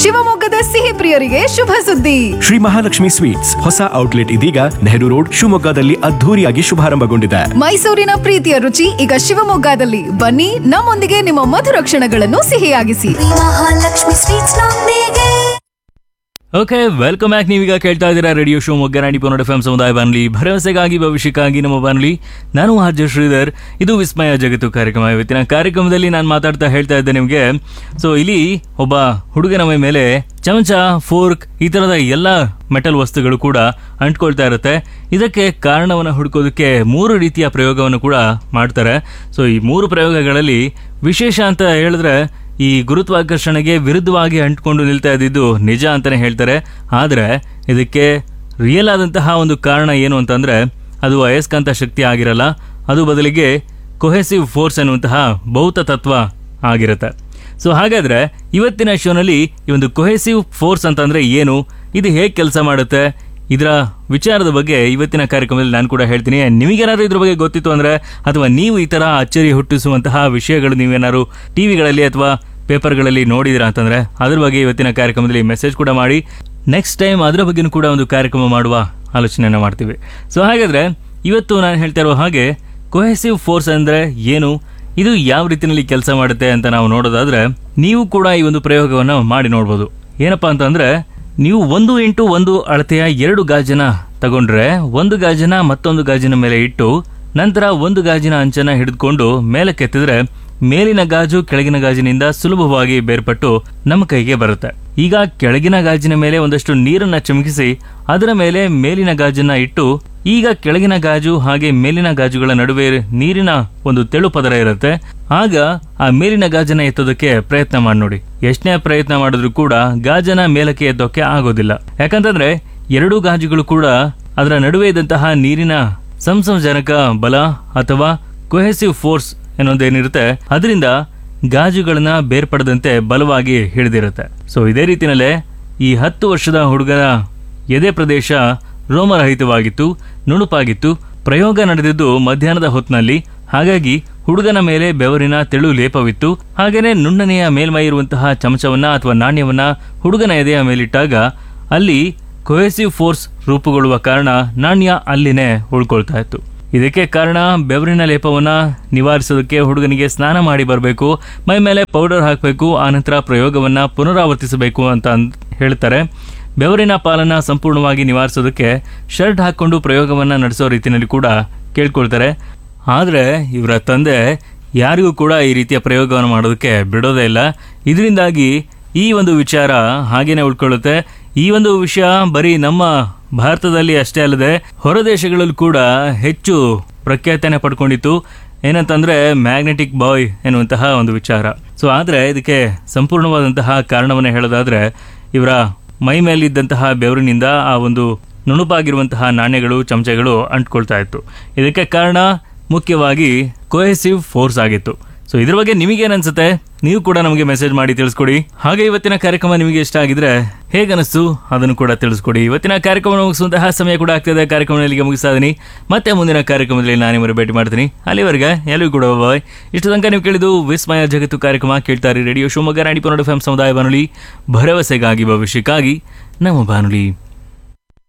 ಶಿವಮೊಗ್ಗದ ಸಿಹಿ ಪ್ರಿಯರಿಗೆ ಶುಭ ಸುದ್ದಿ ಶ್ರೀ ಮಹಾಲಕ್ಷ್ಮಿ ಸ್ವೀಟ್ಸ್ ಹೊಸ ಔಟ್ಲೆಟ್ ಇದೀಗ ನೆಹರು ರೋಡ್ ಶಿವಮೊಗ್ಗದಲ್ಲಿ ಅದ್ಧೂರಿಯಾಗಿ ಶುಭಾರಂಭಗೊಂಡಿದೆ ಮೈಸೂರಿನ ಪ್ರೀತಿಯ ರುಚಿ ಈಗ ಶಿವಮೊಗ್ಗದಲ್ಲಿ ಬನ್ನಿ ನಮ್ಮೊಂದಿಗೆ ನಿಮ್ಮ ಮಧುರ ಕ್ಷಣಗಳನ್ನು ಸಿಹಿಯಾಗಿಸಿ ಮಹಾಲಕ್ಷ್ಮಿ ಸ್ವೀಟ್ಸ್ ನೊಂದಿಗೆ ಓಕೆ ವೆಲ್ಕಮ್ ಬ್ಯಾಕ್ ನೀವೀಗ ಕೇಳ್ತಾ ಇದ್ದೀರಾ ರೇಡಿಯೋ ಶೋ ಮೊಗ್ಗ ನಾಡಿ ಪೊನ್ನಡ ಎಫ್ ಸಮುದಾಯ ಬಾನುಲಿ ಭರವಸೆಗಾಗಿ ಭವಿಷ್ಯಕ್ಕಾಗಿ ನಮ್ಮ ಬಾನುಲಿ ನಾನು ಆರ್ಜ ಶ್ರೀಧರ್ ಇದು ವಿಸ್ಮಯ ಜಗತ್ತು ಕಾರ್ಯಕ್ರಮ ಇವತ್ತಿನ ಕಾರ್ಯಕ್ರಮದಲ್ಲಿ ನಾನು ಮಾತಾಡ್ತಾ ಹೇಳ್ತಾ ಇದ್ದೆ ನಿಮಗೆ ಸೊ ಇಲ್ಲಿ ಒಬ್ಬ ಹುಡುಗನ ಮೈ ಮೇಲೆ ಚಮಚ ಫೋರ್ಕ್ ಈ ಥರದ ಎಲ್ಲ ಮೆಟಲ್ ವಸ್ತುಗಳು ಕೂಡ ಅಂಟ್ಕೊಳ್ತಾ ಇರುತ್ತೆ ಇದಕ್ಕೆ ಕಾರಣವನ್ನು ಹುಡುಕೋದಕ್ಕೆ ಮೂರು ರೀತಿಯ ಪ್ರಯೋಗವನ್ನು ಕೂಡ ಮಾಡ್ತಾರೆ ಸೊ ಈ ಮೂರು ಪ್ರಯೋಗಗಳಲ್ಲಿ ವಿಶೇಷ ಅಂತ ಹೇಳಿದ್ರೆ ಈ ಗುರುತ್ವಾಕರ್ಷಣೆಗೆ ವಿರುದ್ಧವಾಗಿ ಅಂಟ್ಕೊಂಡು ನಿಲ್ತಾ ಇದ್ದಿದ್ದು ನಿಜ ಅಂತಾನೆ ಹೇಳ್ತಾರೆ ಆದರೆ ಇದಕ್ಕೆ ರಿಯಲ್ ಆದಂತಹ ಒಂದು ಕಾರಣ ಏನು ಅಂತಂದ್ರೆ ಅದು ಅಯಸ್ಕಾಂತ ಶಕ್ತಿ ಆಗಿರಲ್ಲ ಅದು ಬದಲಿಗೆ ಕೊಹೆಸಿವ್ ಫೋರ್ಸ್ ಎನ್ನುವಂತಹ ಭೌತ ತತ್ವ ಆಗಿರುತ್ತೆ ಸೊ ಹಾಗಾದ್ರೆ ಇವತ್ತಿನ ಶೋನಲ್ಲಿ ಈ ಒಂದು ಕೊಹೆಸಿವ್ ಫೋರ್ಸ್ ಅಂತಂದ್ರೆ ಏನು ಇದು ಹೇಗೆ ಕೆಲಸ ಮಾಡುತ್ತೆ ಇದರ ವಿಚಾರದ ಬಗ್ಗೆ ಇವತ್ತಿನ ಕಾರ್ಯಕ್ರಮದಲ್ಲಿ ನಾನು ಕೂಡ ಹೇಳ್ತೀನಿ ನಿಮಗೇನಾದ್ರೂ ಇದ್ರ ಬಗ್ಗೆ ಗೊತ್ತಿತ್ತು ಅಂದ್ರೆ ಅಥವಾ ನೀವು ಈ ತರ ಅಚ್ಚರಿ ಹುಟ್ಟಿಸುವಂತಹ ವಿಷಯಗಳು ನೀವೇನಾದ್ರು ಟಿವಿಗಳಲ್ಲಿ ಅಥವಾ ಪೇಪರ್ಗಳಲ್ಲಿ ನೋಡಿದಿರಾ ಅಂತಂದ್ರೆ ಅದ್ರ ಬಗ್ಗೆ ಇವತ್ತಿನ ಕಾರ್ಯಕ್ರಮದಲ್ಲಿ ಮೆಸೇಜ್ ಕೂಡ ಮಾಡಿ ನೆಕ್ಸ್ಟ್ ಟೈಮ್ ಅದರ ಬಗ್ಗೆನೂ ಕೂಡ ಒಂದು ಕಾರ್ಯಕ್ರಮ ಮಾಡುವ ಆಲೋಚನೆಯನ್ನು ಮಾಡ್ತೀವಿ ಸೊ ಹಾಗಾದ್ರೆ ಇವತ್ತು ನಾನು ಹೇಳ್ತಾ ಇರೋ ಹಾಗೆ ಕೊಹೆಸಿವ್ ಫೋರ್ಸ್ ಅಂದ್ರೆ ಏನು ಇದು ಯಾವ ರೀತಿಯಲ್ಲಿ ಕೆಲಸ ಮಾಡುತ್ತೆ ಅಂತ ನಾವು ನೋಡೋದಾದ್ರೆ ನೀವು ಕೂಡ ಈ ಒಂದು ಪ್ರಯೋಗವನ್ನು ಮಾಡಿ ನೋಡ್ಬೋದು ಏನಪ್ಪಾ ಅಂತಂದ್ರೆ ನೀವು ಒಂದು ಇಂಟು ಒಂದು ಅಳತೆಯ ಎರಡು ಗಾಜನ ತಗೊಂಡ್ರೆ ಒಂದು ಗಾಜನ ಮತ್ತೊಂದು ಗಾಜಿನ ಮೇಲೆ ಇಟ್ಟು ನಂತರ ಒಂದು ಗಾಜಿನ ಅಂಚನ್ನ ಹಿಡಿದುಕೊಂಡು ಮೇಲಕ್ಕೆತ್ತಿದ್ರೆ ಮೇಲಿನ ಗಾಜು ಕೆಳಗಿನ ಗಾಜಿನಿಂದ ಸುಲಭವಾಗಿ ಬೇರ್ಪಟ್ಟು ನಮ್ಮ ಕೈಗೆ ಬರುತ್ತೆ ಈಗ ಕೆಳಗಿನ ಗಾಜಿನ ಮೇಲೆ ಒಂದಷ್ಟು ನೀರನ್ನ ಚಿಮುಕಿಸಿ ಅದರ ಮೇಲೆ ಮೇಲಿನ ಗಾಜನ್ನ ಇಟ್ಟು ಈಗ ಕೆಳಗಿನ ಗಾಜು ಹಾಗೆ ಮೇಲಿನ ಗಾಜುಗಳ ನಡುವೆ ನೀರಿನ ಒಂದು ತೆಳು ಪದರ ಇರುತ್ತೆ ಆಗ ಆ ಮೇಲಿನ ಗಾಜನ ಎತ್ತೋದಕ್ಕೆ ಪ್ರಯತ್ನ ಮಾಡಿ ನೋಡಿ ಎಷ್ಟನೇ ಪ್ರಯತ್ನ ಮಾಡಿದ್ರು ಕೂಡ ಗಾಜನ ಮೇಲಕ್ಕೆ ಎತ್ತೋಕೆ ಆಗೋದಿಲ್ಲ ಯಾಕಂತಂದ್ರೆ ಎರಡೂ ಗಾಜುಗಳು ಕೂಡ ಅದರ ನಡುವೆ ಇದ್ದಂತಹ ನೀರಿನ ಸಂಸಂಜನಕ ಬಲ ಅಥವಾ ಕೊಹೆಸಿವ್ ಫೋರ್ಸ್ ಅನ್ನೋದೇನಿರುತ್ತೆ ಅದರಿಂದ ಗಾಜುಗಳನ್ನ ಬೇರ್ಪಡದಂತೆ ಬಲವಾಗಿ ಹಿಡಿದಿರುತ್ತೆ ಸೊ ಇದೇ ರೀತಿನಲ್ಲೇ ಈ ಹತ್ತು ವರ್ಷದ ಹುಡುಗನ ಎದೆ ಪ್ರದೇಶ ರೋಮರಹಿತವಾಗಿತ್ತು ನುಣುಪಾಗಿತ್ತು ಪ್ರಯೋಗ ನಡೆದಿದ್ದು ಮಧ್ಯಾಹ್ನದ ಹೊತ್ತಿನಲ್ಲಿ ಹಾಗಾಗಿ ಹುಡುಗನ ಮೇಲೆ ಬೆವರಿನ ತೆಳು ಲೇಪವಿತ್ತು ಹಾಗೇನೆ ನುಣ್ಣನೆಯ ಮೇಲ್ಮೈ ಇರುವಂತಹ ಚಮಚವನ್ನ ಅಥವಾ ನಾಣ್ಯವನ್ನ ಹುಡುಗನ ಎದೆಯ ಮೇಲಿಟ್ಟಾಗ ಅಲ್ಲಿ ಕೊಹೆಸಿವ್ ಫೋರ್ಸ್ ರೂಪುಗೊಳ್ಳುವ ಕಾರಣ ನಾಣ್ಯ ಅಲ್ಲಿನೇ ಉಳ್ಕೊಳ್ತಾ ಇತ್ತು ಇದಕ್ಕೆ ಕಾರಣ ಬೆವರಿನ ಲೇಪವನ್ನ ನಿವಾರಿಸೋದಕ್ಕೆ ಹುಡುಗನಿಗೆ ಸ್ನಾನ ಮಾಡಿ ಬರಬೇಕು ಮೈ ಮೇಲೆ ಪೌಡರ್ ಹಾಕಬೇಕು ಆನಂತರ ಪ್ರಯೋಗವನ್ನ ಪುನರಾವರ್ತಿಸಬೇಕು ಅಂತ ಅಂದ್- ಹೇಳ್ತಾರೆ ಬೆವರಿನ ಪಾಲನ್ನ ಸಂಪೂರ್ಣವಾಗಿ ನಿವಾರಿಸೋದಕ್ಕೆ ಶರ್ಟ್ ಹಾಕೊಂಡು ಪ್ರಯೋಗವನ್ನ ನಡೆಸೋ ರೀತಿಯಲ್ಲಿ ಕೂಡ ಕೇಳ್ಕೊಳ್ತಾರೆ ಆದರೆ ಇವರ ತಂದೆ ಯಾರಿಗೂ ಕೂಡ ಈ ರೀತಿಯ ಪ್ರಯೋಗವನ್ನು ಮಾಡೋದಕ್ಕೆ ಬಿಡೋದೇ ಇಲ್ಲ ಇದರಿಂದಾಗಿ ಈ ಒಂದು ವಿಚಾರ ಹಾಗೇನೆ ಉಳ್ಕೊಳ್ಳುತ್ತೆ ಈ ಒಂದು ವಿಷಯ ಬರೀ ನಮ್ಮ ಭಾರತದಲ್ಲಿ ಅಷ್ಟೇ ಅಲ್ಲದೆ ಹೊರ ದೇಶಗಳಲ್ಲೂ ಕೂಡ ಹೆಚ್ಚು ಪ್ರಖ್ಯಾತಿಯನ್ನು ಪಡ್ಕೊಂಡಿತ್ತು ಏನಂತಂದ್ರೆ ಮ್ಯಾಗ್ನೆಟಿಕ್ ಬಾಯ್ ಎನ್ನುವಂತಹ ಒಂದು ವಿಚಾರ ಸೊ ಆದರೆ ಇದಕ್ಕೆ ಸಂಪೂರ್ಣವಾದಂತಹ ಕಾರಣವನ್ನು ಹೇಳೋದಾದ್ರೆ ಇವರ ಮೈ ಮೇಲಿದ್ದಂತಹ ಬೆವರಿನಿಂದ ಆ ಒಂದು ನುಣುಪಾಗಿರುವಂತಹ ನಾಣ್ಯಗಳು ಚಮಚಗಳು ಅಂಟ್ಕೊಳ್ತಾ ಇತ್ತು ಇದಕ್ಕೆ ಕಾರಣ ಮುಖ್ಯವಾಗಿ ಕೊಹೆಸಿವ್ ಫೋರ್ಸ್ ಆಗಿತ್ತು ಸೊ ಇದ್ರ ಬಗ್ಗೆ ನಿಮಗೇನ್ ಅನ್ಸುತ್ತೆ ನೀವು ಕೂಡ ನಮಗೆ ಮೆಸೇಜ್ ಮಾಡಿ ತಿಳಿಸ್ಕೊಡಿ ಹಾಗೆ ಇವತ್ತಿನ ಕಾರ್ಯಕ್ರಮ ನಿಮಗೆ ಇಷ್ಟ ಆಗಿದ್ರೆ ಹೇಗನಿಸ್ತು ಅದನ್ನು ಕೂಡ ತಿಳಿಸ್ಕೊಡಿ ಇವತ್ತಿನ ಕಾರ್ಯಕ್ರಮ ಮುಗಿಸುವಂತಹ ಸಮಯ ಕೂಡ ಆಗ್ತದೆ ಕಾರ್ಯಕ್ರಮ ಇಲ್ಲಿಗೆ ಮುಗಿಸ್ತಾ ಇದೀನಿ ಮತ್ತೆ ಮುಂದಿನ ಕಾರ್ಯಕ್ರಮದಲ್ಲಿ ನಾನು ನಿಮ್ಮನ್ನು ಭೇಟಿ ಮಾಡ್ತೀನಿ ಅಲ್ಲಿವರೆಗೆ ಎಲ್ಲರಿಗೂ ಕೂಡ ಬಾಯ್ ಇಷ್ಟು ತನಕ ನೀವು ಕೇಳಿದ್ದು ವಿಸ್ಮಯ ಜಗತ್ತು ಕಾರ್ಯಕ್ರಮ ಕೇಳ್ತಾರೆ ರೇಡಿಯೋ ಶಿವಮೊಗ್ಗ ನಾಡಿ ಪನ್ನಡ ಎಫ್ ಸಮುದಾಯ ಬಾನುಲಿ ಭರವಸೆಗಾಗಿ ಭವಿಷ್ಯಕ್ಕಾಗಿ ನಮ್ಮ ಬಾನುಲಿ